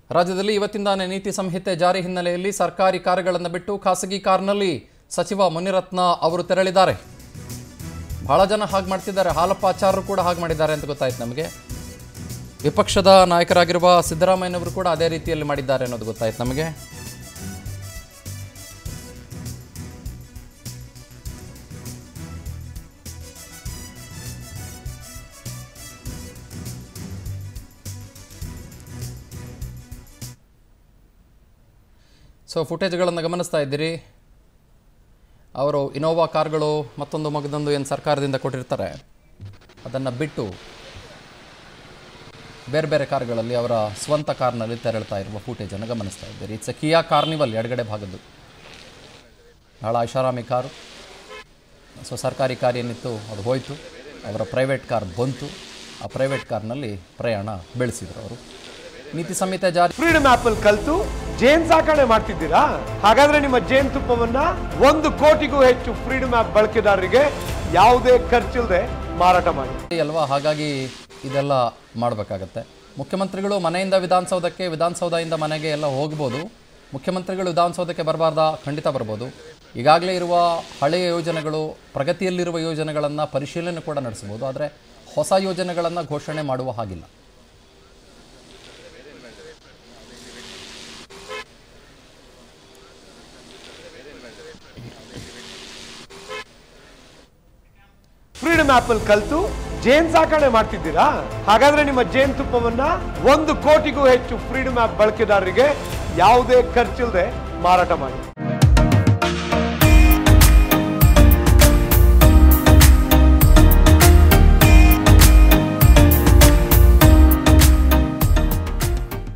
ರಾಜ್ಯದಲ್ಲಿ ಇವತ್ತಿಂದಾನೇ ನೀತಿ ಸಂಹಿತೆ ಜಾರಿ ಹಿನ್ನೆಲೆಯಲ್ಲಿ ಸರ್ಕಾರಿ ಕಾರುಗಳನ್ನು ಬಿಟ್ಟು ಖಾಸಗಿ ಕಾರ್ನಲ್ಲಿ ಸಚಿವ ಮುನಿರತ್ನ ಅವರು ತೆರಳಿದ್ದಾರೆ ಬಹಳ ಜನ ಹಾಗೆ ಮಾಡ್ತಿದ್ದಾರೆ ಹಾಲಪ್ಪ ಆಚಾರ್ಯರು ಕೂಡ ಹಾಗೆ ಮಾಡಿದ್ದಾರೆ ಅಂತ ಗೊತ್ತಾಯ್ತು ನಮಗೆ ವಿಪಕ್ಷದ ನಾಯಕರಾಗಿರುವ ಸಿದ್ದರಾಮಯ್ಯನವರು ಕೂಡ ಅದೇ ರೀತಿಯಲ್ಲಿ ಮಾಡಿದ್ದಾರೆ ಅನ್ನೋದು ಗೊತ್ತಾಯ್ತು ನಮಗೆ ಸೊ ಫುಟೇಜ್ಗಳನ್ನು ಗಮನಿಸ್ತಾ ಇದ್ದೀರಿ ಅವರು ಇನೋವಾ ಕಾರ್ಗಳು ಮತ್ತೊಂದು ಮಗದೊಂದು ಏನು ಸರ್ಕಾರದಿಂದ ಕೊಟ್ಟಿರ್ತಾರೆ ಅದನ್ನು ಬಿಟ್ಟು ಬೇರೆ ಬೇರೆ ಕಾರ್ಗಳಲ್ಲಿ ಅವರ ಸ್ವಂತ ಕಾರ್ನಲ್ಲಿ ತೆರಳ್ತಾ ಇರುವ ಫುಟೇಜನ್ನು ಗಮನಿಸ್ತಾ ಇದ್ದೀರಿ ಇಟ್ಸ್ ಎ ಕಿಯಾ ಕಾರ್ನಿವಲ್ ಎಡಗಡೆ ಭಾಗದ್ದು ಬಹಳ ಐಷಾರಾಮಿ ಕಾರು ಸೊ ಸರ್ಕಾರಿ ಕಾರ್ ಏನಿತ್ತು ಅದು ಹೋಯಿತು ಅವರ ಪ್ರೈವೇಟ್ ಕಾರ್ ಬಂತು ಆ ಪ್ರೈವೇಟ್ ಕಾರ್ನಲ್ಲಿ ಪ್ರಯಾಣ ಬೆಳೆಸಿದ್ರು ಅವರು ನೀತಿ ಸಂಹಿತೆ ಜಾರಿ ಫ್ರೀಡಮ್ ಆಪ್ ಅಲ್ಲಿ ಕಲ್ತು ಜೇನ್ ಸಾಕಣೆ ಮಾಡ್ತಿದ್ದೀರಾ ಹಾಗಾದ್ರೆ ನಿಮ್ಮ ಜೇನ್ ತುಪ್ಪವನ್ನ ಒಂದು ಕೋಟಿಗೂ ಹೆಚ್ಚು ಫ್ರೀಡಮ್ ಆಪ್ ಬಳಕೆದಾರರಿಗೆ ಯಾವುದೇ ಖರ್ಚಿಲ್ಲದೆ ಮಾರಾಟ ಮಾಡಿ ಅಲ್ವಾ ಹಾಗಾಗಿ ಇದೆಲ್ಲ ಮಾಡಬೇಕಾಗತ್ತೆ ಮುಖ್ಯಮಂತ್ರಿಗಳು ಮನೆಯಿಂದ ವಿಧಾನಸೌಧಕ್ಕೆ ವಿಧಾನಸೌಧದಿಂದ ಮನೆಗೆ ಎಲ್ಲ ಹೋಗ್ಬೋದು ಮುಖ್ಯಮಂತ್ರಿಗಳು ವಿಧಾನಸೌಧಕ್ಕೆ ಬರಬಾರ್ದಾ ಖಂಡಿತ ಬರ್ಬೋದು ಈಗಾಗಲೇ ಇರುವ ಹಳೆಯ ಯೋಜನೆಗಳು ಪ್ರಗತಿಯಲ್ಲಿರುವ ಯೋಜನೆಗಳನ್ನು ಪರಿಶೀಲನೆ ಕೂಡ ನಡೆಸ್ಬೋದು ಆದರೆ ಹೊಸ ಯೋಜನೆಗಳನ್ನು ಘೋಷಣೆ ಮಾಡುವ ಹಾಗಿಲ್ಲ ಫ್ರೀಡಮ್ ಆಪ್ ಅಲ್ಲಿ ಕಲ್ತು ಜೇನ್ ಸಾಕಣೆ ಮಾಡ್ತಿದ್ದೀರಾ ಹಾಗಾದ್ರೆ ನಿಮ್ಮ ಜೇನ್ ತುಪ್ಪವನ್ನ ಒಂದು ಕೋಟಿಗೂ ಹೆಚ್ಚು ಫ್ರೀಡಮ್ ಆಪ್ ಬಳಕೆದಾರರಿಗೆ ಯಾವುದೇ ಖರ್ಚಿಲ್ಲದೆ ಮಾರಾಟ ಮಾಡಿ